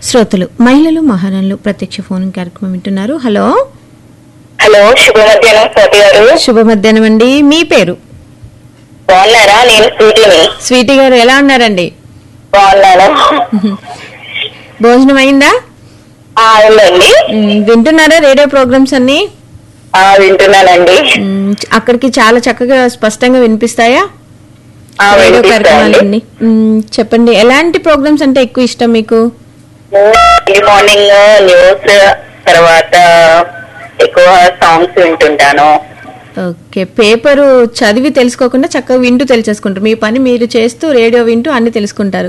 శ్రోతలు మహిళలు మహారాణులు ప్రత్యక్ష ఫోన్ కార్యక్రమం వింటున్నారు హలో హలో శుభ మధ్యాహ్నం స్వాతి గారు శుభ మధ్యాహ్నం అండి మీ పేరు బాగున్నారా నేను స్వీటీని స్వీటీ గారు ఎలా ఉన్నారండి బాగున్నాను భోజనం అయిందా ఆ, ఉందండి మ్, వింటున్నారా రేడియో ప్రోగ్రామ్స్ అన్ని ఆ, వింటున్నానండి మ్, అక్కడికి చాలా చక్కగా స్పష్టంగా వినిపిస్తాయా ఆ, రేడియో వినిపిస్తాయండి. కార్యక్రమాలన్నీ మ్, చెప్పండి ఎలాంటి ప్రోగ్రామ్స్ అంటే ఎక్కువ ఇష్టం మీకు ఎర్లీ మార్నింగ్ న్యూస్ తర్వాత ఎక్కువ సాంగ్స్ వింటుంటాను ఓకే పేపరు చదివి తెలుసుకోకుండా చక్కగా వింటూ తెలిసేసుకుంటారు మీ పని మీరు చేస్తూ రేడియో వింటూ అన్ని తెలుసుకుంటారు